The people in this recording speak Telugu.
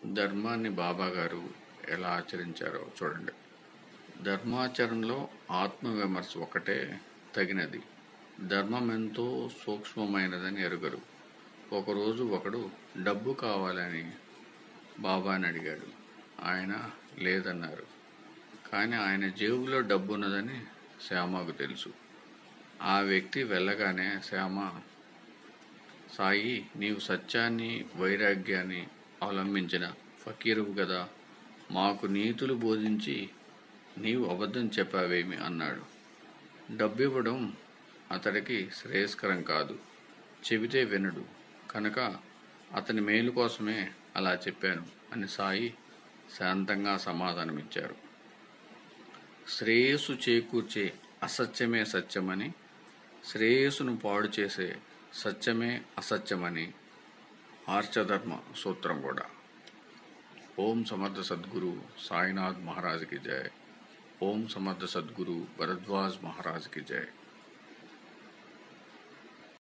ధర్మాన్ని బాబా గారు ఎలా ఆచరించారో చూడండి ధర్మాచరణలో ఆత్మవిమర్శ ఒకటే తగినది ధర్మం ఎంతో సూక్ష్మమైనదని ఎరుగరు ఒకరోజు ఒకడు డబ్బు కావాలని బాబాని అడిగాడు ఆయన లేదన్నారు కానీ ఆయన జేబులో డబ్బు ఉన్నదని శ్యామకు తెలుసు ఆ వ్యక్తి వెళ్ళగానే శ్యామ సాయి నీవు సత్యాన్ని వైరాగ్యాన్ని అవలంబించిన ఫకీరువు కదా మాకు నీతులు బోధించి నీవు అబద్ధం చెప్పావేమి అన్నాడు డబ్బు ఇవ్వడం అతడికి శ్రేయస్కరం కాదు చెబితే వినడు కనుక అతని మేలు కోసమే అలా చెప్పాను అని సాయి శాంతంగా సమాధానమిచ్చారు శ్రేయస్సు చేకూర్చే అసత్యమే సత్యమని శ్రేయస్సును పాడు చేసే సత్యమే అసత్యమని ఆర్చధర్మ సూత్రం కూడా ఓం సమర్థ సద్గురు సాయినాథ్ మహారాజ్కి జయ ఓం సమర్థ సద్గురు భరద్వాజ్ మహారాజ్కి జయ